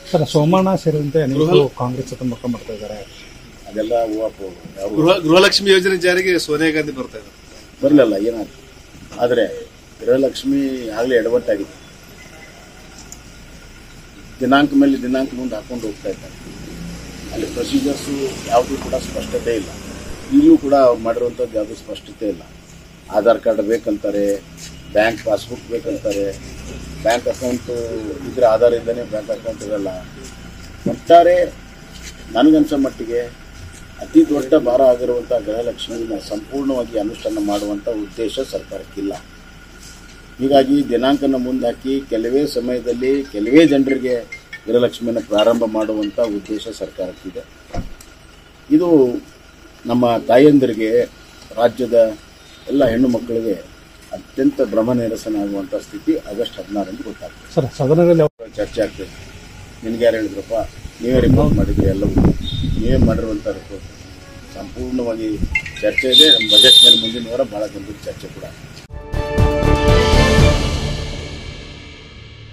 sir Somanna ಸೇರಿದಂತೆ ಅನೇಕರು ಕಾಂಗ್ರೆಸ್ ಜೊತೆ ಮುಖ ಮಾಡ್ತಾ ಇದ್ದಾರೆ ಅದೆಲ್ಲ ಹೂವಪ್ಪು ಯಾವ ಗೃಹ ಗೃಹಲಕ್ಷ್ಮಿ ಯೋಜನೆ ಜಾರಿಗೆ ಸೋನಿಯಾ ಗಾಂಧಿ ಬರ್ತಾ ಇದ್ದಾರೆ ಬರಲಿಲ್ಲ ಏನಾಯ್ತು ಆದರೆ ಗೃಹಲಕ್ಷ್ಮಿ ಆಗಲೇ ಎಡವಟ್ಟಾಗಿದೆ ದಿನಾಂಕ ಮೇಲೆ ದಿನಾಂಕ ಮುಂದೆ ಹಾಕೊಂಡು ಹೋಗ್ತಾ ಇದ್ದಾರೆ ಅಲ್ಲಿ ಪ್ರೊಸೀಜರ್ಸು ಯಾವುದೂ ಕೂಡ ಸ್ಪಷ್ಟತೆ ಇಲ್ಲ ಇಲ್ಲೂ ಕೂಡ ಅವ್ರು ಮಾಡಿರುವಂಥದ್ದು ಯಾವುದೂ ಸ್ಪಷ್ಟತೆ ಇಲ್ಲ ಆಧಾರ್ ಕಾರ್ಡ್ ಬೇಕಂತಾರೆ ಬ್ಯಾಂಕ್ ಪಾಸ್ಬುಕ್ ಬೇಕಂತಾರೆ ಬ್ಯಾಂಕ್ ಅಕೌಂಟು ಇದ್ರೆ ಆಧಾರ್ ಇಲ್ಲದೇ ಬ್ಯಾಂಕ್ ಅಕೌಂಟ್ ಇರಲ್ಲ ಒಟ್ಟಾರೆ ನನಗನ್ಸೋ ಮಟ್ಟಿಗೆ ಅತಿ ದೊಡ್ಡ ಭಾರ ಆಗಿರುವಂಥ ಗೃಹಲಕ್ಷ್ಮಿನ ಸಂಪೂರ್ಣವಾಗಿ ಅನುಷ್ಠಾನ ಮಾಡುವಂಥ ಉದ್ದೇಶ ಸರ್ಕಾರಕ್ಕಿಲ್ಲ ಹೀಗಾಗಿ ದಿನಾಂಕನ ಮುಂದಾಕಿ ಕೆಲವೇ ಸಮಯದಲ್ಲಿ ಕೆಲವೇ ಜನರಿಗೆ ಗೃಹಲಕ್ಷ್ಮಿಯನ್ನು ಪ್ರಾರಂಭ ಮಾಡುವಂಥ ಉದ್ದೇಶ ಸರ್ಕಾರಕ್ಕಿದೆ ಇದು ನಮ್ಮ ತಾಯಂದಿರಿಗೆ ರಾಜ್ಯದ ಎಲ್ಲ ಹೆಣ್ಣು ಮಕ್ಕಳಿಗೆ ಅತ್ಯಂತ ಭ್ರಮ ನಿರಸನ ಆಗುವಂಥ ಸ್ಥಿತಿ ಆಗಸ್ಟ್ ಹದಿನಾರರಂದು ಗೊತ್ತಾಗ್ತದೆ ಸರ್ ಸದನದಲ್ಲಿ ಯಾವ- ಚರ್ಚೆ ಆಗ್ತದೆ ನಿನ್ಗೆ ಯಾರು ಹೇಳಿದ್ರಪ್ಪ ನೀವೇ ರಿಪೋರ್ಟ್ ಮಾಡಿದ್ರಿ ಎಲ್ಲವೂ ನೀವೇ ಮಾಡಿರುವಂಥ ರಿಪೋರ್ಟ್ ಸಂಪೂರ್ಣವಾಗಿ ಚರ್ಚೆ ಇದೆ ನಮ್ಮ ಬಜೆಟ್ ಮೇಲೆ ಮುಂದಿನ ವಾರ ಭಾಳ ಗಂಭೀರ ಚರ್ಚೆ ಕೂಡ